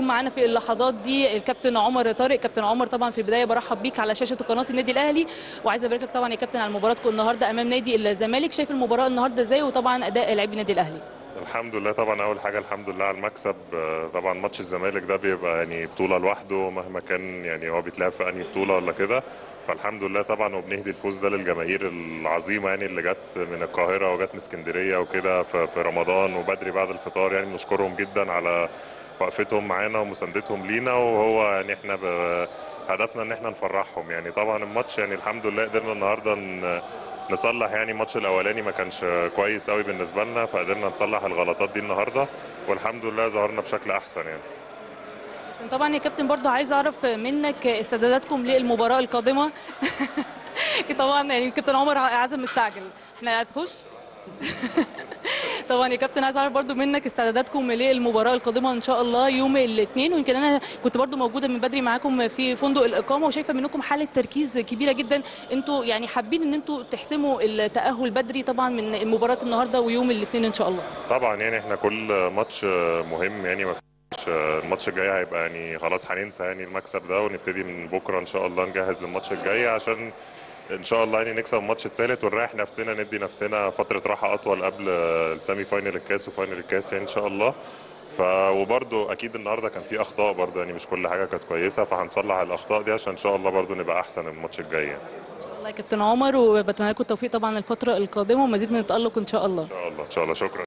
معانا في اللحظات دي الكابتن عمر طارق كابتن عمر طبعا في البدايه برحب بيك على شاشه قناه النادي الاهلي وعايزه ابارك لك طبعا يا كابتن على مباراتكم النهارده امام نادي الزمالك شايف المباراه النهارده ازاي وطبعا اداء لاعبي النادي الاهلي الحمد لله طبعا اول حاجه الحمد لله على المكسب آه، طبعا ماتش الزمالك ده بيبقى يعني بطوله لوحده مهما كان يعني هو بيتلعب في انهي بطوله ولا كده فالحمد لله طبعا وبنهدي الفوز ده للجماهير العظيمه يعني اللي جت من القاهره وجت من اسكندريه وكده في في رمضان وبدري بعد الفطار يعني بنشكرهم جدا على وقفتهم معانا ومساندتهم لينا وهو يعني احنا ب- هدفنا ان احنا نفرحهم يعني طبعا الماتش يعني الحمد لله قدرنا النهارده ن- نصلح يعني الماتش الاولاني ما كانش كويس قوي بالنسبه لنا فقدرنا نصلح الغلطات دي النهارده والحمد لله ظهرنا بشكل احسن يعني طبعا يا كابتن برضو عايز اعرف منك استعداداتكم للمباراه القادمه طبعا يعني الكابتن عمر عازم مستعجل احنا هتخش طبعا يا كابتن عايز اعرف برضو منك استعداداتكم للمباراه القادمه ان شاء الله يوم الاثنين ويمكن انا كنت برضو موجوده من بدري معاكم في فندق الاقامه وشايفه منكم حاله تركيز كبيره جدا انتوا يعني حابين ان انتوا تحسموا التاهل بدري طبعا من مباراه النهارده ويوم الاثنين ان شاء الله طبعا يعني احنا كل ماتش مهم يعني ما فيش الماتش الجاي هيبقى يعني خلاص هننسى يعني المكسب ده ونبتدي من بكره ان شاء الله نجهز للماتش الجاي عشان ان شاء الله يعني نكسب الماتش الثالث ونريح نفسنا ندي نفسنا فتره راحه اطول قبل السيمي فاينل الكاس وفاينل الكاس يعني ان شاء الله ف وبرده اكيد النهارده كان في اخطاء برده يعني مش كل حاجه كانت كويسه فهنصلح الاخطاء دي عشان ان شاء الله برده نبقى احسن الماتش الجاي يعني. الله يا كابتن عمر وبتمنى لكم التوفيق طبعا الفتره القادمه ومزيد من التالق ان شاء الله ان شاء الله ان شاء الله شكرا